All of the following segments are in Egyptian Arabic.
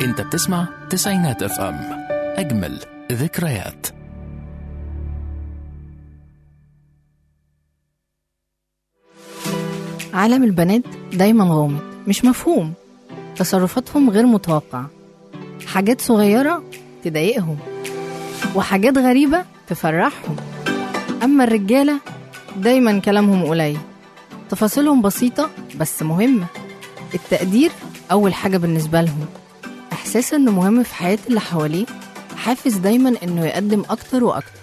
انت بتسمع تسعينات اف ام اجمل ذكريات عالم البنات دايما غامض مش مفهوم تصرفاتهم غير متوقعة حاجات صغيرة تضايقهم وحاجات غريبة تفرحهم أما الرجالة دايما كلامهم قليل تفاصيلهم بسيطة بس مهمة التقدير أول حاجة بالنسبة لهم إحساس إنه مهم في حياة اللي حواليه حافز دايما إنه يقدم أكتر وأكتر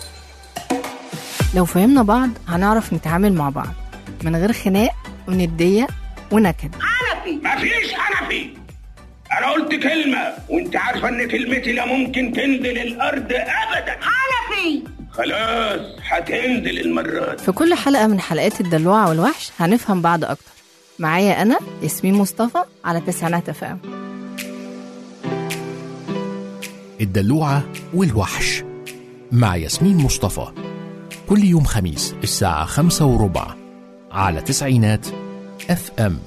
لو فهمنا بعض هنعرف نتعامل مع بعض من غير خناق وندية ونكد مفيش حنفي انا قلت كلمة وانت عارفة ان كلمتي لا ممكن تنزل الارض ابدا حنفي خلاص هتنزل المرة دي في كل حلقة من حلقات الدلوعة والوحش هنفهم بعض أكتر معايا أنا ياسمين مصطفى على تسعينات اف ام الدلوعة والوحش مع ياسمين مصطفى كل يوم خميس الساعة خمسة وربع على تسعينات اف ام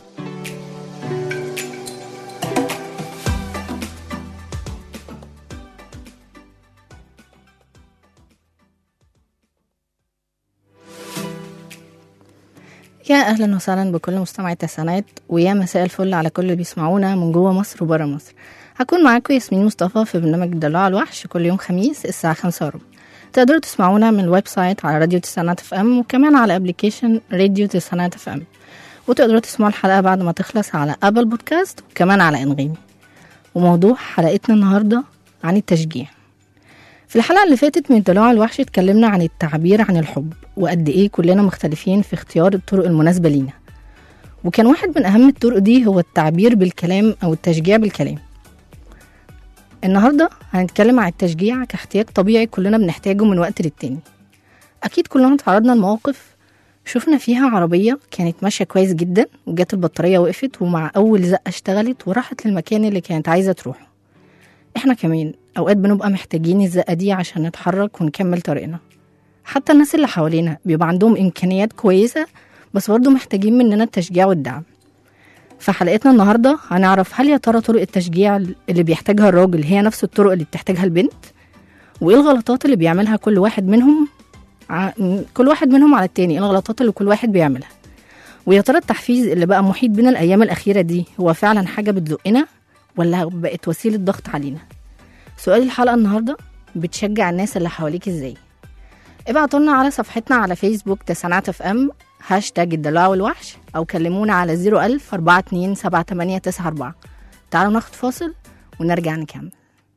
يا أهلا وسهلا بكل مستمعي التسعينات ويا مساء الفل على كل اللي بيسمعونا من جوه مصر وبره مصر هكون معاكم ياسمين مصطفى في برنامج الدلوعة الوحش كل يوم خميس الساعة خمسة وربع تقدروا تسمعونا من الويب سايت على راديو تسعينات اف ام وكمان على ابلكيشن راديو تسعينات اف ام وتقدروا تسمعوا الحلقة بعد ما تخلص على ابل بودكاست وكمان على انغامي وموضوع حلقتنا النهاردة عن التشجيع في الحلقة اللي فاتت من الدلوع الوحش اتكلمنا عن التعبير عن الحب وقد ايه كلنا مختلفين في اختيار الطرق المناسبة لينا وكان واحد من أهم الطرق دي هو التعبير بالكلام أو التشجيع بالكلام النهاردة هنتكلم عن التشجيع كاحتياج طبيعي كلنا بنحتاجه من وقت للتاني أكيد كلنا تعرضنا لمواقف شفنا فيها عربية كانت ماشية كويس جدا وجات البطارية وقفت ومع أول زقة اشتغلت وراحت للمكان اللي كانت عايزة تروحه احنا كمان أوقات بنبقى محتاجين الزقة دي عشان نتحرك ونكمل طريقنا حتى الناس اللي حوالينا بيبقى عندهم إمكانيات كويسة بس برضه محتاجين مننا التشجيع والدعم في حلقتنا النهاردة هنعرف هل يا ترى طرق التشجيع اللي بيحتاجها الراجل هي نفس الطرق اللي بتحتاجها البنت وإيه الغلطات اللي بيعملها كل واحد منهم ع... كل واحد منهم على التاني إيه الغلطات اللي كل واحد بيعملها ويا ترى التحفيز اللي بقى محيط بينا الأيام الأخيرة دي هو فعلا حاجة بتزقنا ولا بقت وسيلة ضغط علينا سؤال الحلقة النهاردة بتشجع الناس اللي حواليك ازاي ابعتوا لنا على صفحتنا على فيسبوك تسعينات اف ام هاشتاج الدلوع والوحش او كلمونا على 01000 42 7894 تعالوا ناخد فاصل ونرجع نكمل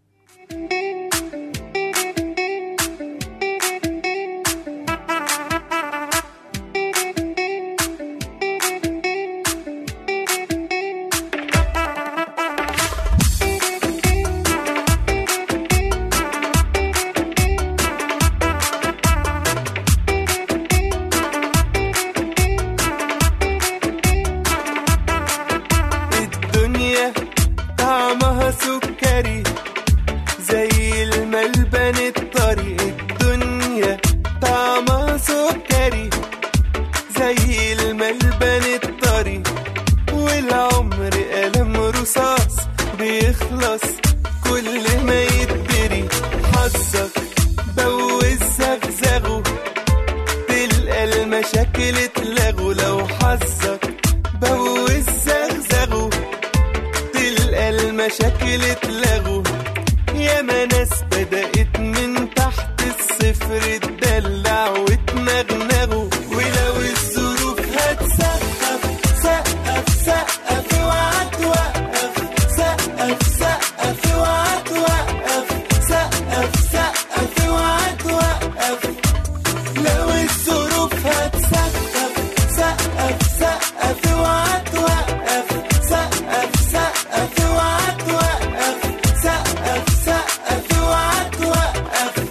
الدنيا طعمها سكري زي الملبن الطري الدنيا طعمها سكري زي الملبن الطري والعمر قلم رصاص بيخلص كل ما يتدري حظك بوز زغزغه تلقى المشاكل اتلغوا لو حظك بوز زغزغه تلقى المشاكل اتلغوا ياما ناس بدأت من تحت الصفر تدلع وتنغنغوا ولو الظروف هتسقف سقف سقف اوعى توقف سقف سقف اوعى توقف سقف سقف اوعى توقف لو الظروف هتسقف سقف سقف اوعى توقف سقف سقف اوعى توقف سقف سقف اوعى توقف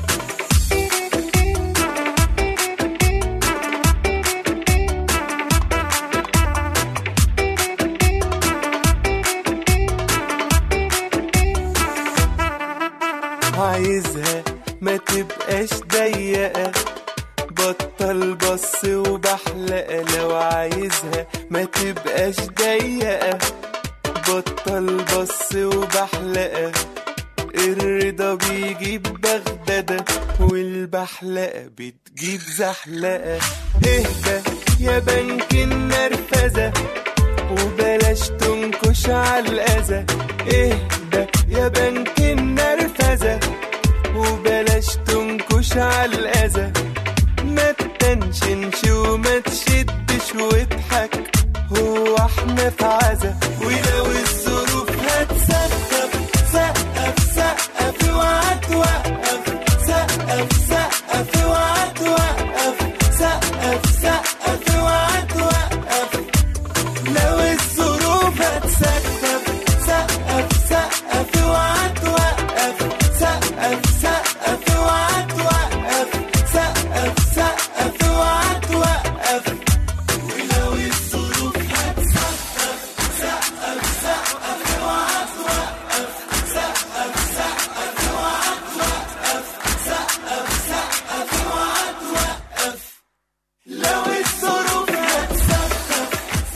عايزها ما تبقاش ضيقة بطل بص وبحلقة لو عايزها ما تبقاش ضيقة بطل بص وبحلقة الرضا بيجيب بغدادة والبحلقة بتجيب زحلقة اهدى يا بنك النرفزة وبلاش تنكش على الأذى اهدى يا بنك النرفزة وبلاش تنكش على الأذى ما تتنشنش وما تشدش واضحك هو احنا في عزا ولو الظروف هتسقف سقف سقف اوعى توقف سقف سقف اوعى توقف سقف سقف اوعى توقف لو الظروف هتسقف سقف سقف اوعى توقف سقف سقف اوعى توقف سقف سقف اوعى توقف ولو الظروف هتسقف سقف سقف اوعى توقف سقف سقف اوعى توقف سقف سقف اوعى توقف لو الظروف هتسقف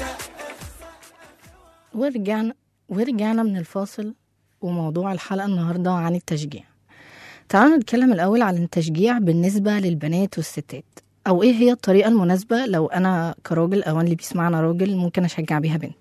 ورجعنا ورجعنا من الفاصل وموضوع الحلقة النهاردة عن التشجيع تعالوا نتكلم الأول عن التشجيع بالنسبة للبنات والستات أو إيه هي الطريقة المناسبة لو أنا كراجل أو أنا اللي بيسمعنا راجل ممكن أشجع بيها بنت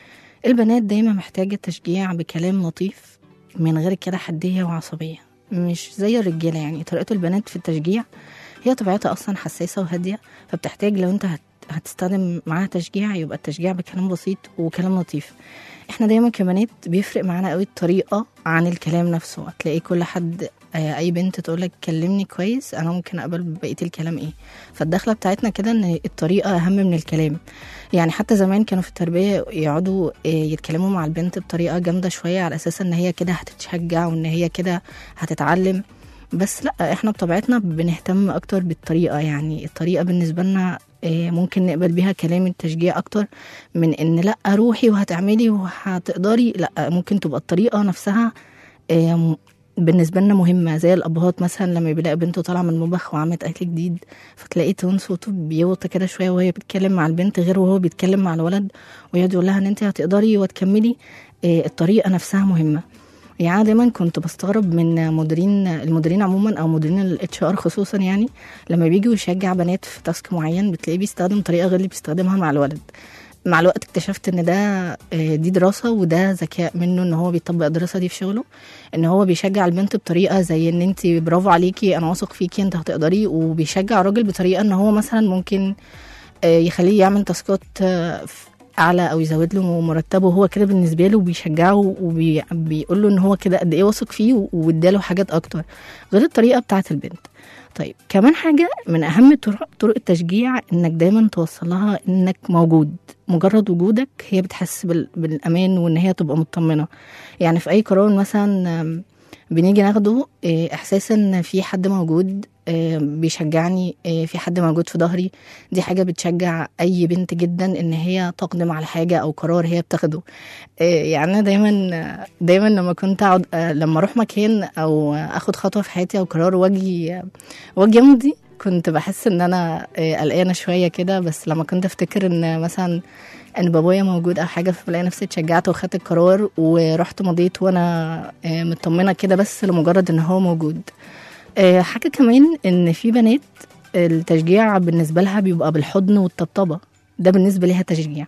البنات دايما محتاجة تشجيع بكلام لطيف من غير كده حدية وعصبية مش زي الرجالة يعني طريقة البنات في التشجيع هي طبيعتها أصلا حساسة وهادية فبتحتاج لو أنت هت هتستخدم معاها تشجيع يبقى التشجيع بكلام بسيط وكلام لطيف احنا دايما كبنات بيفرق معانا قوي الطريقة عن الكلام نفسه هتلاقي كل حد آه، اي بنت تقولك كلمني كويس انا ممكن اقبل بقية الكلام ايه فالدخلة بتاعتنا كده ان الطريقة اهم من الكلام يعني حتى زمان كانوا في التربية يقعدوا آه، يتكلموا مع البنت بطريقة جامدة شوية على اساس ان هي كده هتتشجع وان هي كده هتتعلم بس لا احنا بطبيعتنا بنهتم اكتر بالطريقه يعني الطريقه بالنسبه لنا آه، ممكن نقبل بيها كلام التشجيع اكتر من ان لا روحي وهتعملي وهتقدري لا ممكن تبقى الطريقه نفسها آه، م- بالنسبه لنا مهمه زي الابهات مثلا لما بيلاقي بنته طالعه من المطبخ وعملت اكل جديد فتلاقي تون صوته بيوطى كده شويه وهي بتتكلم مع البنت غير وهو بيتكلم مع الولد ويقعد يقول لها ان انت هتقدري وتكملي آه، الطريقه نفسها مهمه يعني أنا دايما كنت بستغرب من مديرين المديرين عموما او مديرين الاتش ار خصوصا يعني لما بيجوا يشجع بنات في تاسك معين بتلاقيه بيستخدم طريقه غير اللي بيستخدمها مع الولد مع الوقت اكتشفت ان ده آه، دي دراسه وده ذكاء منه ان هو بيطبق الدراسه دي في شغله ان هو بيشجع البنت بطريقه زي ان انت برافو عليكي انا واثق فيكي انت هتقدري وبيشجع الراجل بطريقه ان هو مثلا ممكن آه، يخليه يعمل تاسكات آه، ف- اعلى او يزود له مرتبه وهو كده بالنسبه له بيشجعه وبيقول له ان هو كده قد ايه واثق فيه و- واداله حاجات اكتر غير الطريقه بتاعه البنت طيب كمان حاجه من اهم طرق طرق التشجيع انك دايما توصل لها انك موجود مجرد وجودك هي بتحس بال- بالامان وان هي تبقى مطمنه يعني في اي قرار مثلا آم، بنيجي ناخده آه، احساس ان في حد موجود آه، بيشجعني آه، في حد موجود في ظهري دي حاجه بتشجع اي بنت جدا ان هي تقدم على حاجه او قرار هي بتاخده آه، يعني انا دايما دايما لما كنت اقعد آه، لما اروح مكان او اخد خطوه في حياتي او قرار واجي واجي امضي كنت بحس ان انا آه، قلقانه شويه كده بس لما كنت افتكر ان مثلا ان بابايا موجود او حاجه فبلاقي نفسي اتشجعت وخدت القرار ورحت مضيت وانا آه، مطمنه كده بس لمجرد ان هو موجود آه، حاجه كمان ان في بنات التشجيع بالنسبه لها بيبقى بالحضن والطبطبه ده بالنسبه ليها تشجيع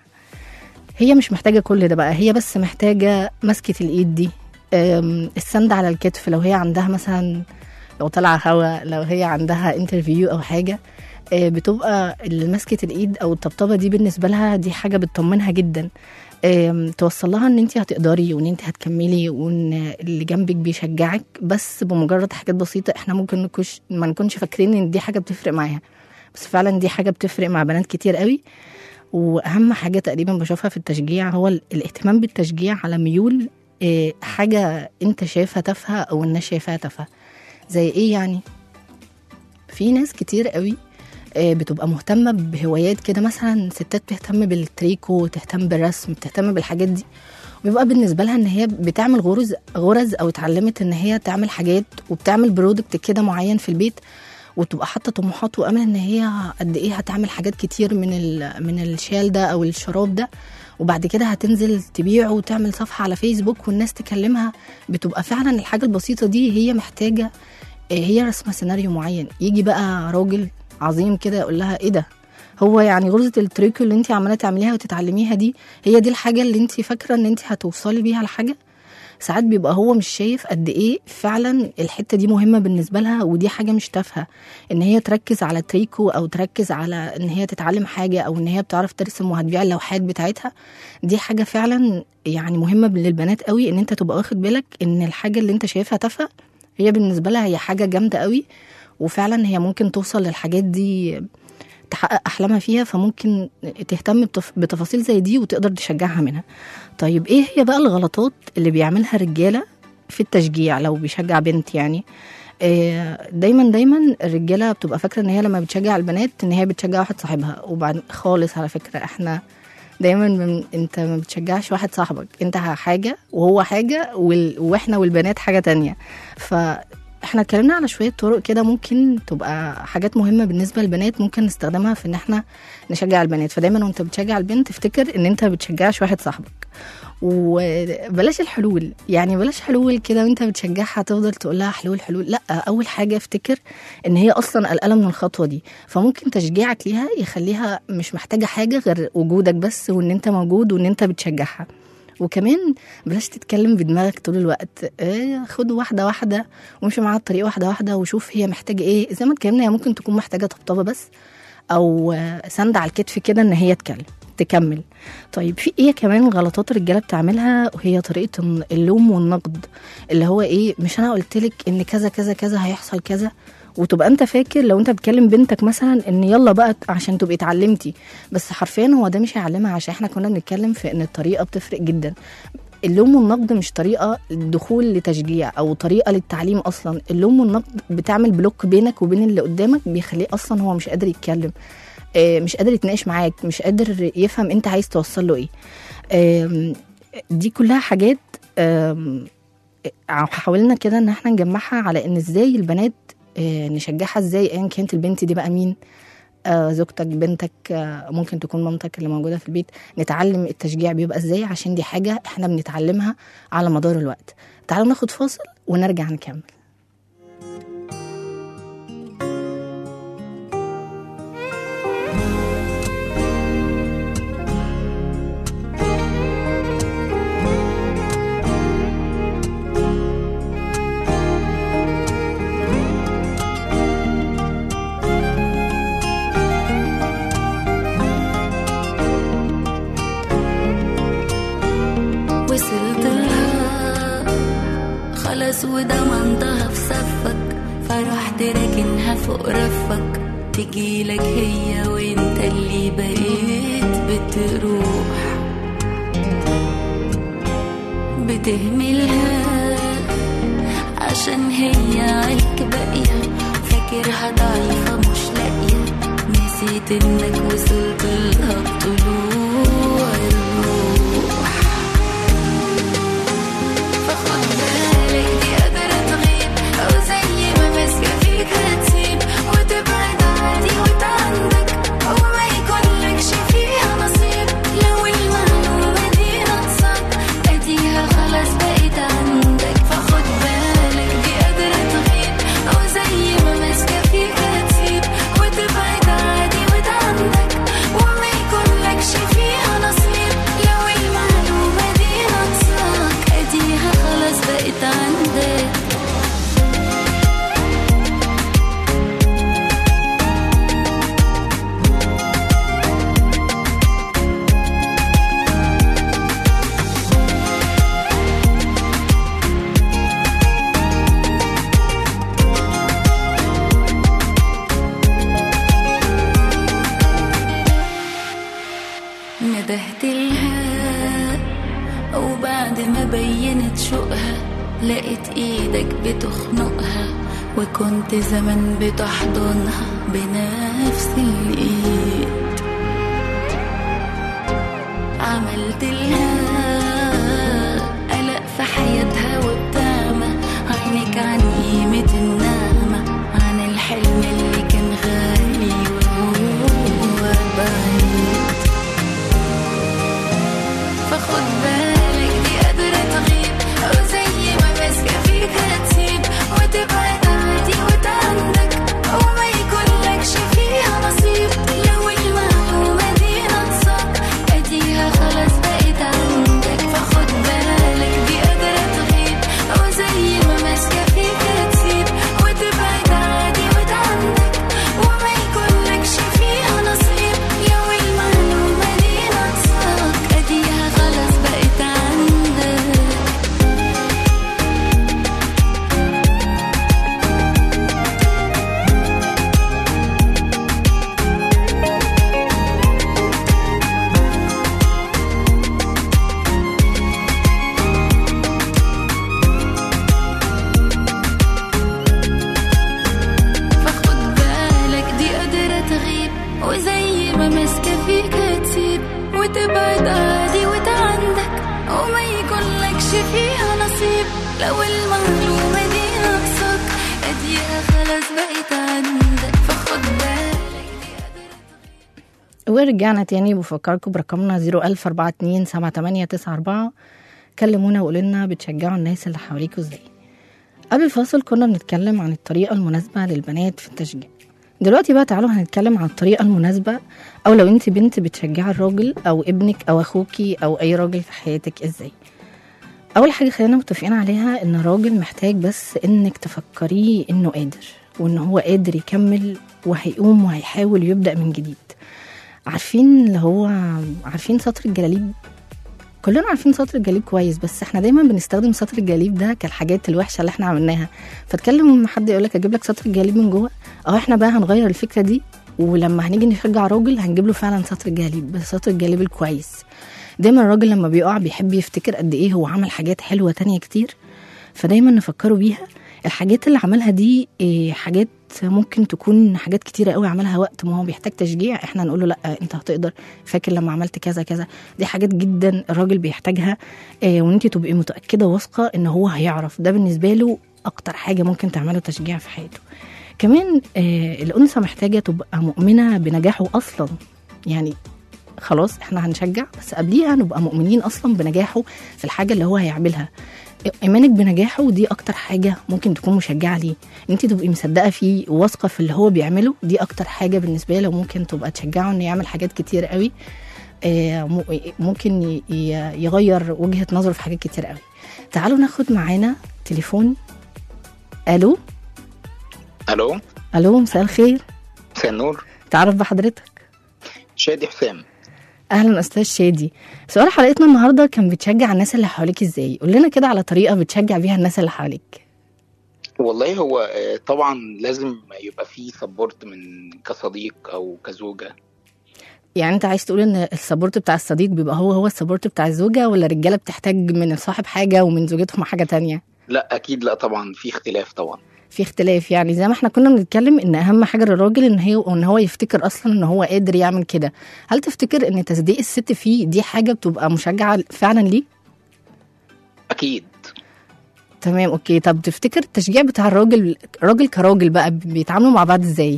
هي مش محتاجه كل ده بقى هي بس محتاجه مسكه الايد دي آم، السند على الكتف لو هي عندها مثلا لو طالعه هوا لو هي عندها انترفيو او حاجه آه، بتبقى مسكه الايد او الطبطبه دي بالنسبه لها دي حاجه بتطمنها جدا آم، توصل لها ان انت هتقدري وان انت هتكملي وان اللي جنبك بيشجعك بس بمجرد حاجات بسيطه احنا ممكن نكونش ما نكونش فاكرين ان دي حاجه بتفرق معاها بس فعلا دي حاجه بتفرق مع بنات كتير قوي واهم حاجه تقريبا بشوفها في التشجيع هو ال- الاهتمام بالتشجيع على ميول آه، حاجه انت شايفها تافهه او الناس شايفاها تافهه زي ايه يعني في ناس كتير قوي آه، بتبقى مهتمه بهوايات كده مثلا ستات بتهتم بالتريكو تهتم بالرسم بتهتم بالحاجات دي بيبقى بالنسبه لها ان هي بتعمل غرز غرز او اتعلمت ان هي تعمل حاجات وبتعمل برودكت كده معين في البيت وتبقى حاطه طموحات وامل ان هي قد ايه هتعمل حاجات كتير من ال- من الشال ده او الشراب ده وبعد كده هتنزل تبيعه وتعمل صفحه على فيسبوك والناس تكلمها بتبقى فعلا الحاجه البسيطه دي هي محتاجه آه، هي رسمه سيناريو معين يجي بقى راجل عظيم كده يقول لها ايه ده هو يعني غرزه التريكو اللي انت عماله تعمليها وتتعلميها دي هي دي الحاجه اللي انت فاكره ان انت هتوصلي بيها لحاجه ساعات بيبقى هو مش شايف قد ايه فعلا الحته دي مهمه بالنسبه لها ودي حاجه مش تافهه ان هي تركز على تريكو او تركز على ان هي تتعلم حاجه او ان هي بتعرف ترسم وهتبيع اللوحات بتاعتها دي حاجه فعلا يعني مهمه للبنات قوي ان انت تبقى واخد بالك ان الحاجه اللي انت شايفها تافهه هي بالنسبه لها هي حاجه جامده قوي وفعلا هي ممكن توصل للحاجات دي تحقق احلامها فيها فممكن تهتم بتف- بتفاصيل زي دي وتقدر تشجعها منها طيب ايه هي بقى الغلطات اللي بيعملها الرجاله في التشجيع لو بيشجع بنت يعني آه، دايما دايما الرجاله بتبقى فاكره ان هي لما بتشجع البنات ان هي بتشجع واحد صاحبها وبعد خالص على فكره احنا دايما من انت ما بتشجعش واحد صاحبك انت حاجه وهو حاجه وال... واحنا والبنات حاجه تانية فاحنا اتكلمنا على شويه طرق كده ممكن تبقى حاجات مهمه بالنسبه للبنات ممكن نستخدمها في ان احنا نشجع البنات فدايما وانت بتشجع البنت افتكر ان انت ما بتشجعش واحد صاحبك وبلاش الحلول يعني بلاش حلول كده وانت بتشجعها تفضل تقول لها حلول حلول لا اول حاجه افتكر ان هي اصلا قلقانه من الخطوه دي فممكن تشجيعك ليها يخليها مش محتاجه حاجه غير وجودك بس وان انت موجود وان انت بتشجعها وكمان بلاش تتكلم بدماغك طول الوقت اه خد واحده واحده وامشي معاها الطريق واحده واحده وشوف هي محتاجه ايه زي ما اتكلمنا هي ممكن تكون محتاجه طبطبه بس او آه، سند على الكتف كده ان هي تكلم تكمل طيب في ايه كمان غلطات الرجاله بتعملها وهي طريقه اللوم والنقد اللي هو ايه مش انا قلت لك ان كذا كذا كذا هيحصل كذا وتبقى انت فاكر لو انت بتكلم بنتك مثلا ان يلا بقى عشان تبقي اتعلمتي بس حرفيا هو ده مش هيعلمها عشان احنا كنا بنتكلم في ان الطريقه بتفرق جدا اللوم والنقد مش طريقه دخول لتشجيع او طريقه للتعليم اصلا اللوم والنقد بتعمل بلوك بينك وبين اللي قدامك بيخليه اصلا هو مش قادر يتكلم آه، مش قادر يتناقش معاك مش قادر يفهم انت عايز توصل له ايه آم، دي كلها حاجات آم، حاولنا كده ان احنا نجمعها على ان ازاي البنات آه، نشجعها ازاي ايا كانت البنت دي بقى مين آه، زوجتك بنتك آه، ممكن تكون مامتك اللي موجوده في البيت نتعلم التشجيع بيبقى ازاي عشان دي حاجه احنا بنتعلمها على مدار الوقت تعالوا ناخد فاصل ونرجع نكمل وصلت لها خلاص وضمنتها في صفك فرحت راكنها فوق رفك تجيلك هي وانت اللي بقيت بتروح بتهملها عشان هي عليك باقية فاكرها ضعيفة مش لاقية نسيت انك وصلت لها بطلوع الروح فخد بالك دي قادرة تغيب أو زي ما ماسكة فيك هتسيب وتبعد عادي وتعندك أو ما يكونلكش فيها نصيب لو المعلومة دي ناقصاك أديها خلاص بقت عندك فخد بالك دي قادرة تغيب أو زي ما ماسكة فيك هتسيب وتبعد عادي وتعندك وما يكونلكش فيها نصيب لو المعلومة دي ناقصاك أديها خلاص بقت عندك ندهت لها وبعد ما بينت شوقها لقيت ايدك بتخنقها وكنت زمان بتحضنها بنفس الايد عملت لها قلق في حياتها وبتعمى عينك عن قيمة النعمة عن الحلم اللي كان غالي وهو بعيد فخد بالك دي قادرة تغيب أو زي ما ماسكة فيك هتسيب وتبعد عادي وتعندك أو ما يكونلكش فيها نصيب لو المعلومة دي ناقصاك أديها خلاص بقت عندك فخد بالك دي قادرة تغيب أو زي ما ماسكة فيك هتسيب وتبعد عادي وتعندك وما يكونلكش فيها نصيب لو المعلومة دي ناقصاك أديها خلاص بقت عندك فخد بالك دي قادرة تغيب وزي ما ماسكة فيك هتسيب وتبعد عادي وتعندك وما يكونلكش فيها نصيب لو المعلومة دي ناقصاك أديها خلاص بقت عندك فخد بالك دي قادرة ورجعنا تاني بفكركم برقمنا 010427894 كلمونا وقولوا لنا بتشجعوا الناس اللي حواليكوا ازاي قبل الفاصل كنا بنتكلم عن الطريقة المناسبة للبنات في التشجيع دلوقتي بقى تعالوا هنتكلم عن الطريقة المناسبة أو لو أنت بنت بتشجعي الراجل أو ابنك أو أخوكي أو أي راجل في حياتك إزاي أول حاجة خلينا متفقين عليها إن الراجل محتاج بس إنك تفكريه إنه قادر وإن هو قادر يكمل وهيقوم وهيحاول يبدأ من جديد عارفين اللي هو عارفين سطر الجلاليب كلنا عارفين سطر الجليب كويس بس احنا دايما بنستخدم سطر الجليب ده كالحاجات الوحشه اللي احنا عملناها فتكلم مع حد يقول لك اجيب لك سطر الجليب من جوه اه احنا بقى هنغير الفكره دي ولما هنيجي نشجع راجل هنجيب له فعلا سطر الجليب بس سطر الجليب الكويس دايما الراجل لما بيقع بيحب يفتكر قد ايه هو عمل حاجات حلوه تانية كتير فدايما نفكره بيها الحاجات اللي عملها دي إيه، حاجات ممكن تكون حاجات كتيرة قوي عملها وقت ما هو بيحتاج تشجيع احنا نقول له لا انت هتقدر فاكر لما عملت كذا كذا دي حاجات جدا الراجل بيحتاجها اه وان انت تبقي متأكدة واثقة ان هو هيعرف ده بالنسبة له اكتر حاجة ممكن تعمله تشجيع في حياته كمان آه الانثى محتاجة تبقى مؤمنة بنجاحه اصلا يعني خلاص احنا هنشجع بس قبليها نبقى مؤمنين اصلا بنجاحه في الحاجه اللي هو هيعملها ايمانك بنجاحه دي اكتر حاجه ممكن تكون مشجعه ليه ان انت تبقي مصدقه فيه واثقه في اللي هو بيعمله دي اكتر حاجه بالنسبه له ممكن تبقى تشجعه انه يعمل حاجات كتير قوي آه، م- ممكن ي- ي- يغير وجهه نظره في حاجات كتير قوي تعالوا ناخد معانا تليفون الو الو الو مساء الخير مساء النور تعرف بحضرتك شادي حسام اهلا استاذ شادي سؤال حلقتنا النهارده كان بتشجع الناس اللي حواليك ازاي قول لنا كده على طريقه بتشجع بيها الناس اللي حواليك والله هو آه، طبعا لازم يبقى فيه سبورت من كصديق او كزوجه يعني انت عايز تقول ان السبورت بتاع الصديق بيبقى هو هو السبورت بتاع الزوجه ولا الرجاله بتحتاج من صاحب حاجه ومن زوجتهم حاجه تانية لا اكيد لا طبعا في اختلاف طبعا في اختلاف يعني زي ما احنا كنا بنتكلم ان اهم حاجه للراجل ان هي ان هو يفتكر اصلا ان هو قادر يعمل كده هل تفتكر ان تصديق الست فيه دي حاجه بتبقى مشجعه فعلا ليه اكيد تمام اوكي طب تفتكر التشجيع بتاع الراجل راجل كراجل بقى بيتعاملوا مع بعض ازاي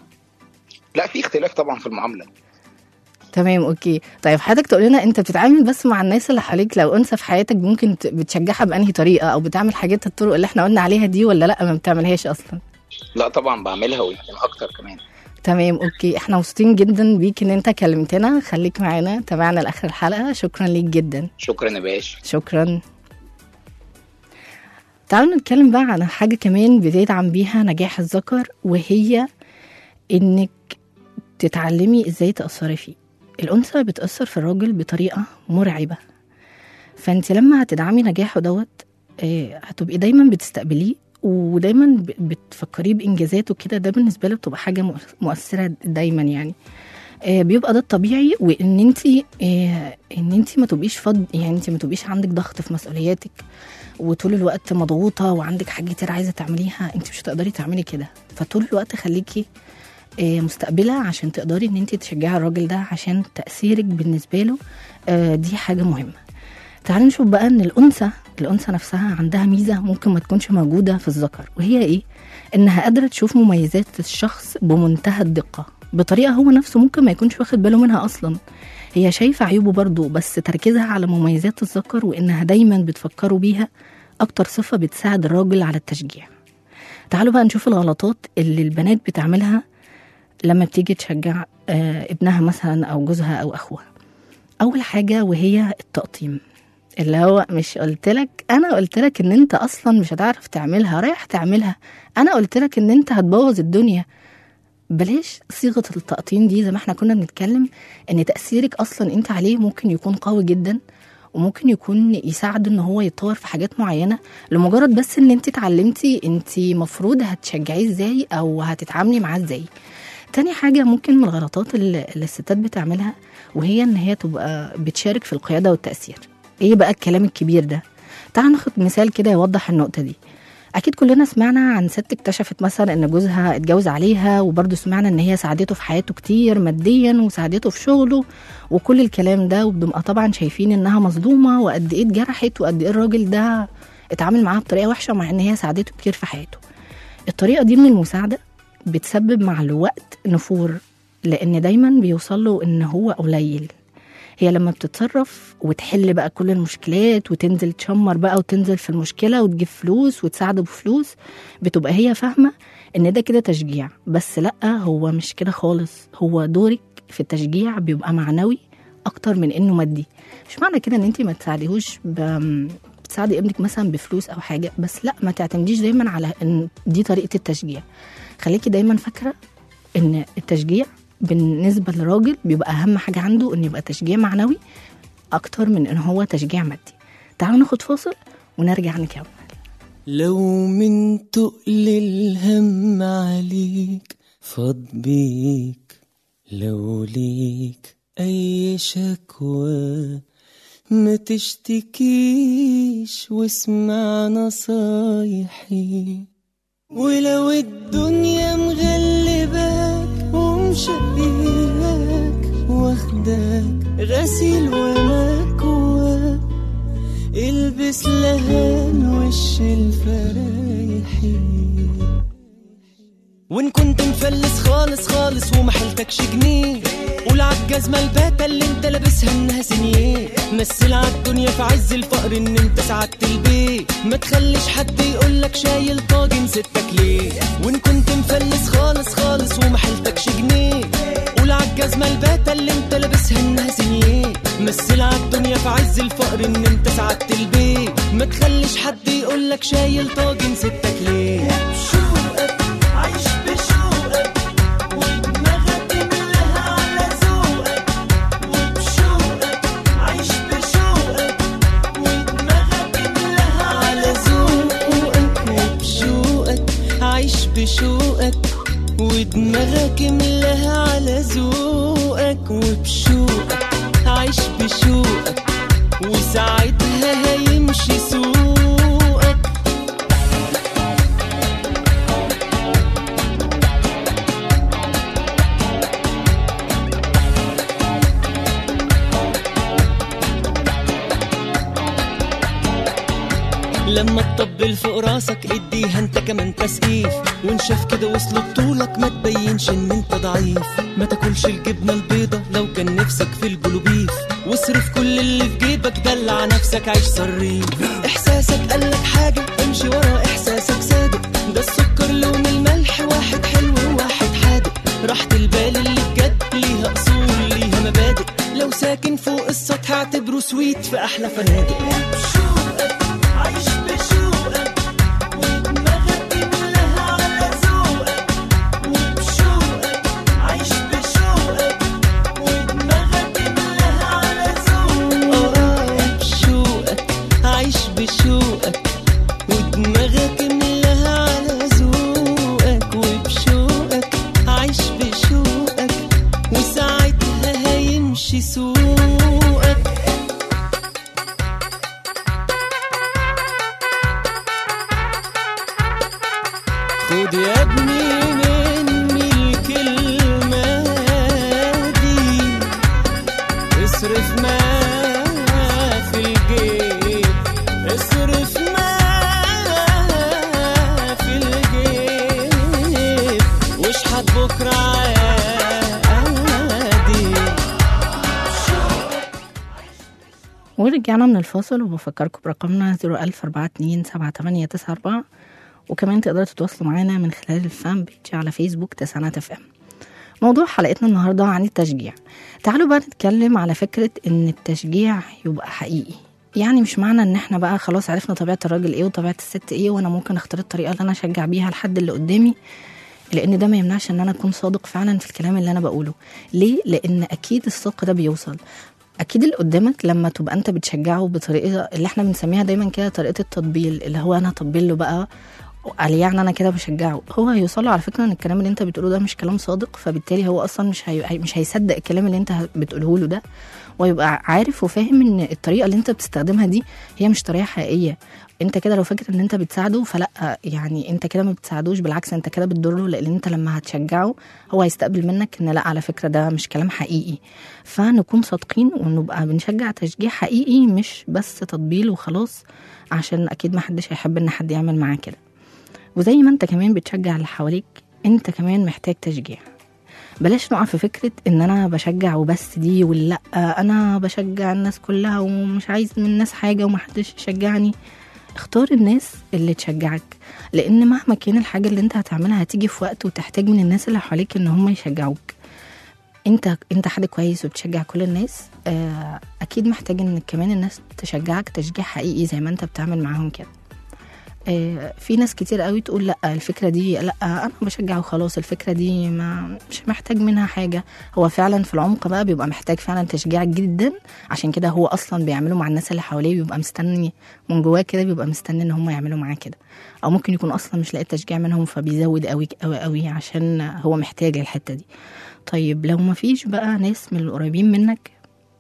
لا في اختلاف طبعا في المعامله تمام اوكي طيب حضرتك تقول لنا انت بتتعامل بس مع الناس اللي حواليك لو انثى في حياتك ممكن ت- بتشجعها بانهي طريقه او بتعمل حاجات الطرق اللي احنا قلنا عليها دي ولا لا ما بتعملهاش اصلا لا طبعا بعملها ويمكن اكتر كمان تمام اوكي احنا مبسوطين جدا بيك ان انت كلمتنا خليك معانا تابعنا لاخر الحلقه شكرا ليك جدا شكرا يا باشا شكرا تعالوا نتكلم بقى عن حاجة كمان بتدعم بيها نجاح الذكر وهي انك تتعلمي ازاي تأثري فيه الأنثى بتأثر في الراجل بطريقة مرعبة فانت لما هتدعمي نجاحه دوت آه، هتبقي دايما بتستقبليه ودايما ب- بتفكريه بانجازاته كده ده بالنسبه له بتبقى حاجه مؤ- مؤثره دايما يعني آه، بيبقى ده الطبيعي وان انت ان انت ما تبقيش فض يعني انت ما تبقيش عندك ضغط في مسؤولياتك وطول الوقت مضغوطه وعندك حاجات كتير عايزه تعمليها انت مش هتقدري تعملي كده فطول الوقت خليكي آه، مستقبله عشان تقدري ان انت تشجعي الراجل ده عشان تاثيرك بالنسبه له آه، دي حاجه مهمه تعالوا نشوف بقى ان الانثى الانثى نفسها عندها ميزه ممكن ما تكونش موجوده في الذكر وهي ايه انها قادره تشوف مميزات الشخص بمنتهى الدقه بطريقه هو نفسه ممكن ما يكونش واخد باله منها اصلا هي شايفة عيوبه برضه بس تركيزها على مميزات الذكر وإنها دايما بتفكره بيها أكتر صفة بتساعد الراجل على التشجيع تعالوا بقى نشوف الغلطات اللي البنات بتعملها لما بتيجي تشجع آه، ابنها مثلا أو جوزها أو أخوها أول حاجة وهي التقطيم اللي هو مش قلت لك انا قلت لك ان انت اصلا مش هتعرف تعملها رايح تعملها انا قلت لك ان انت هتبوظ الدنيا بلاش صيغه التقطيم دي زي ما احنا كنا بنتكلم ان تاثيرك اصلا انت عليه ممكن يكون قوي جدا وممكن يكون يساعده ان هو يتطور في حاجات معينه لمجرد بس ان انت اتعلمتي انت مفروض هتشجعيه ازاي او هتتعاملي معاه ازاي تاني حاجة ممكن من الغلطات اللي اللي الستات بتعملها وهي ان هي تبقى بتشارك في القيادة والتأثير ايه بقى الكلام الكبير ده تعال ناخد مثال كده يوضح النقطة دي أكيد كلنا سمعنا عن ست اكتشفت مثلا إن جوزها اتجوز عليها وبرضه سمعنا إن هي ساعدته في حياته كتير ماديا وساعدته في شغله وكل الكلام ده وبنبقى طبعا شايفين إنها مظلومة وقد إيه اتجرحت وقد إيه الراجل ده اتعامل معاها بطريقة وحشة مع إن هي ساعدته كتير في حياته الطريقة دي من المساعدة بتسبب مع الوقت نفور لأن دايما بيوصل له إن هو قليل هي لما بتتصرف وتحل بقى كل المشكلات وتنزل تشمر بقى وتنزل في المشكلة وتجيب فلوس وتساعده بفلوس بتبقى هي فاهمة ان ده كده تشجيع بس لأ هو مش كده خالص هو دورك في التشجيع بيبقى معنوي اكتر من انه مادي مش معنى كده ان انت ما تساعديهوش ب... تساعدي ابنك مثلا بفلوس او حاجه بس لا ما تعتمديش دايما على ان دي طريقه التشجيع خليكي دايما فاكره ان التشجيع بالنسبه للراجل بيبقى اهم حاجه عنده ان يبقى تشجيع معنوي اكتر من ان هو تشجيع مادي تعالوا ناخد فاصل ونرجع نكمل لو من تقل الهم عليك فاض بيك لو ليك أي شكوى ما تشتكيش واسمع نصايحي ولو الدنيا مغلباك ومشقياك واخداك غسيل ومكواك البس لهان وش الفرايحي وان كنت مفلس خالص خالص ومحلتكش جنيه قول عالجزمة الباتة اللي انت لابسها انها سنيه مثل عالدنيا في عز الفقر ان انت سعدت البيت ما تخليش حد يقولك شايل طاجن ستك ليه وان كنت مفلس خالص خالص ومحلتكش جنيه قول عالجزمة الباتة اللي انت لابسها انها سنيه مثل عالدنيا في عز الفقر ان انت سعدت البيت ما تخليش حد يقولك شايل طاجن ستك ليه بشوقك عايش بشوقك ودماغك ملاها على ذوقك وبشوقك عايش بشوقك ودماغك ملاها على ذوقك وبشوقك عايش بشوقك ودماغك ملاها على ذوقك وبشوقك عايش بشوقك وساعتها هيمشي سوقك لما تطبل فوق راسك اديها انت كمان تسقيف وان شاف كده وصل بطولك ما تبينش ان انت ضعيف ما تاكلش الجبنه البيضه لو كان نفسك في الجلوبيف واصرف كل اللي في جيبك دلع نفسك عيش صريف احساسك قالك حاجه امشي ورا احساسك صادق ده السكر لون الملح واحد حلو وواحد حادق راحة البال اللي بجد ليها اصول ليها مبادئ لو ساكن فوق السطح اعتبره سويت في احلى فنادق بشوقك عايش بشوقك ودماغك ملاها على ذوقك وبشوقك عايش بشوقك ودماغك ملاها على ذوقك اه بشوقك عايش بشوقك ودماغك ملاها على ذوقك وبشوقك عايش بشوقك وساعتها هيمشي سوقك خد يا ابني مني الكلمة دي اصرف ما في الجيب اصرف ما في الجيب واشحت بكرة عادي ورجعنا من الفاصل وبفكركم برقمنا 014278894 وكمان تقدروا تتواصلوا معانا من خلال الفان بيج على فيسبوك تسعينات اف ام موضوع حلقتنا النهارده عن التشجيع تعالوا بقى نتكلم على فكرة ان التشجيع يبقى حقيقي يعني مش معنى ان احنا بقى خلاص عرفنا طبيعة الراجل ايه وطبيعة الست ايه وانا ممكن اختار الطريقة اللي انا اشجع بيها الحد اللي قدامي لان ده ما يمنعش ان انا اكون صادق فعلا في الكلام اللي انا بقوله ليه لان اكيد الصدق ده بيوصل اكيد اللي قدامك لما تبقى انت بتشجعه بطريقه اللي احنا بنسميها دايما كده طريقه التطبيل اللي هو انا اطبل له بقى قال يعني انا كده بشجعه هو هيوصل له على فكره ان الكلام اللي انت بتقوله ده مش كلام صادق فبالتالي هو اصلا مش هي... مش هيصدق الكلام اللي انت بتقوله له ده ويبقى عارف وفاهم ان الطريقه اللي انت بتستخدمها دي هي مش طريقه حقيقيه انت كده لو فاكر ان انت بتساعده فلا يعني انت كده ما بتساعدوش بالعكس انت كده بتضره لان انت لما هتشجعه هو هيستقبل منك ان لا على فكره ده مش كلام حقيقي فنكون صادقين ونبقى بنشجع تشجيع حقيقي مش بس تطبيل وخلاص عشان اكيد ما حدش هيحب ان حد يعمل معاه كده وزي ما انت كمان بتشجع اللي حواليك انت كمان محتاج تشجيع بلاش نقع في فكرة ان انا بشجع وبس دي ولا انا بشجع الناس كلها ومش عايز من الناس حاجة ومحدش يشجعني اختار الناس اللي تشجعك لان مهما كان الحاجة اللي انت هتعملها هتيجي في وقت وتحتاج من الناس اللي حواليك ان هم يشجعوك انت انت حد كويس وبتشجع كل الناس آه، اكيد محتاج ان كمان الناس تشجعك تشجيع حقيقي زي ما انت بتعمل معاهم كده آه، في ناس كتير قوي تقول لا الفكره دي لا انا بشجع وخلاص الفكره دي ما مش محتاج منها حاجه هو فعلا في العمق بقى بيبقى محتاج فعلا تشجيع جدا عشان كده هو اصلا بيعمله مع الناس اللي حواليه بيبقى مستني من جواه كده بيبقى مستني ان هم يعملوا معاه كده او ممكن يكون اصلا مش لاقي تشجيع منهم فبيزود قوي قوي قوي عشان هو محتاج الحته دي طيب لو ما فيش بقى ناس من القريبين منك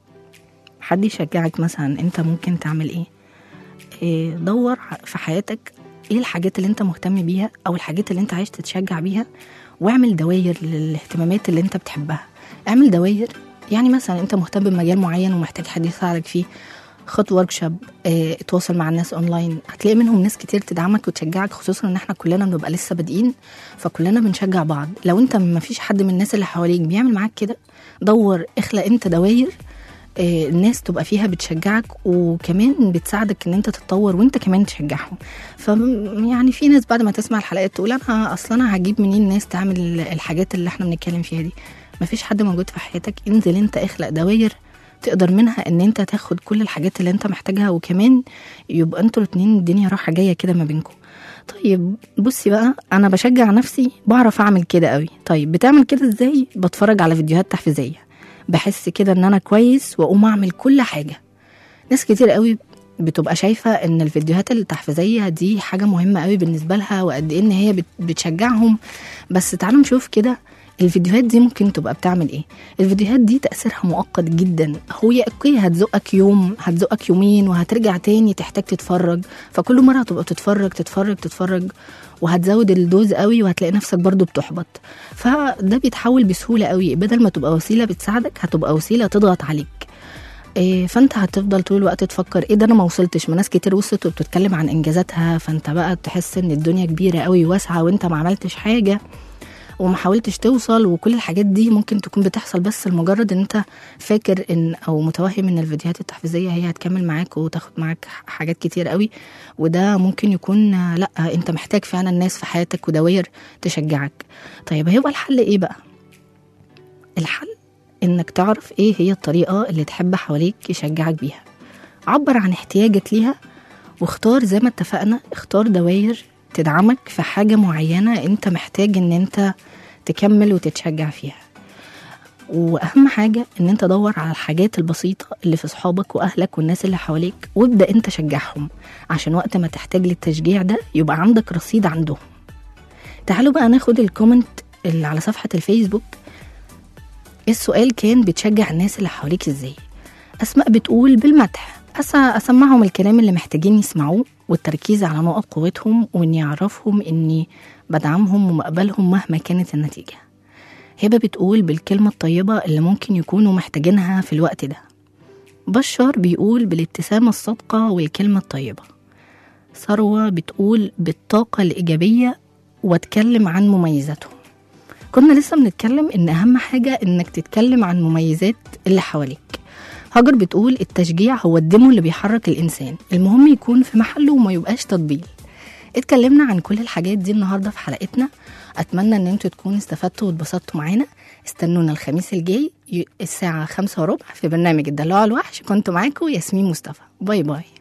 حد يشجعك مثلا انت ممكن تعمل ايه إيه، دور في حياتك ايه الحاجات اللي انت مهتم بيها او الحاجات اللي انت عايز تتشجع بيها واعمل دواير للاهتمامات اللي انت بتحبها اعمل دواير يعني مثلا انت مهتم بمجال معين ومحتاج حد يساعدك فيه خد ورك شوب اه، اتواصل مع الناس اونلاين هتلاقي منهم ناس كتير تدعمك وتشجعك خصوصا ان احنا كلنا بنبقى لسه بادئين فكلنا بنشجع بعض لو انت ما فيش حد من الناس اللي حواليك بيعمل معاك كده دور اخلق انت دواير آه، الناس تبقى فيها بتشجعك وكمان بتساعدك ان انت تتطور وانت كمان تشجعهم ف يعني في ناس بعد ما تسمع الحلقات تقول انا اصلا انا هجيب منين ناس تعمل الحاجات اللي احنا بنتكلم فيها دي مفيش حد موجود في حياتك انزل انت اخلق دواير تقدر منها ان انت تاخد كل الحاجات اللي انت محتاجها وكمان يبقى انتوا الاتنين الدنيا رايحه جايه كده ما بينكم طيب بصي بقى انا بشجع نفسي بعرف اعمل كده قوي طيب بتعمل كده ازاي بتفرج على فيديوهات تحفيزيه بحس كده ان انا كويس واقوم اعمل كل حاجه ناس كتير قوي بتبقى شايفه ان الفيديوهات التحفيزيه دي حاجه مهمه قوي بالنسبه لها وقد ايه ان هي بت- بتشجعهم بس تعالوا نشوف كده الفيديوهات دي ممكن تبقى بتعمل ايه الفيديوهات دي تاثيرها مؤقت جدا هو اوكي هتزقك يوم هتزقك يومين وهترجع تاني تحتاج تتفرج فكل مره هتبقى تتفرج تتفرج تتفرج وهتزود الدوز قوي وهتلاقي نفسك برضو بتحبط فده بيتحول بسهوله قوي بدل ما تبقى وسيله بتساعدك هتبقى وسيله تضغط عليك إيه فانت هتفضل طول الوقت تفكر ايه ده انا ما وصلتش ما ناس كتير وصلت وبتتكلم عن انجازاتها فانت بقى تحس ان الدنيا كبيره قوي واسعه وانت ما عملتش حاجه وما حاولتش توصل وكل الحاجات دي ممكن تكون بتحصل بس لمجرد ان انت فاكر ان او متوهم ان الفيديوهات التحفيزيه هي هتكمل معاك وتاخد معاك حاجات كتير قوي وده ممكن يكون آه، لا انت محتاج فعلا ناس في حياتك ودوائر تشجعك طيب هيبقى الحل ايه بقى الحل انك تعرف ايه هي الطريقه اللي تحب حواليك يشجعك بيها عبر عن احتياجك ليها واختار زي ما اتفقنا اختار دواير تدعمك في حاجه معينه انت محتاج ان انت تكمل وتتشجع فيها واهم حاجه ان انت دور على الحاجات البسيطه اللي في صحابك واهلك والناس اللي حواليك وابدا انت شجعهم عشان وقت ما تحتاج للتشجيع ده يبقى عندك رصيد عندهم تعالوا بقى ناخد الكومنت اللي على صفحه الفيسبوك السؤال كان بتشجع الناس اللي حواليك ازاي اسماء بتقول بالمدح أس- اسمعهم الكلام اللي محتاجين يسمعوه والتركيز على نقط قوتهم واني اعرفهم اني بدعمهم ومقبلهم مهما كانت النتيجه هبه بتقول بالكلمه الطيبه اللي ممكن يكونوا محتاجينها في الوقت ده بشار بيقول بالابتسامه الصادقه والكلمه الطيبه ثروه بتقول بالطاقه الايجابيه واتكلم عن مميزاتهم كنا لسه بنتكلم ان اهم حاجه انك تتكلم عن مميزات اللي حواليك هاجر بتقول التشجيع هو الدمو اللي بيحرك الإنسان المهم يكون في محله وما يبقاش تطبيل اتكلمنا عن كل الحاجات دي النهاردة في حلقتنا أتمنى إن انتوا تكونوا استفدتوا واتبسطتوا معانا استنونا الخميس الجاي ي- الساعة خمسة وربع في برنامج الدلوع الوحش كنت معاكم ياسمين مصطفى باي باي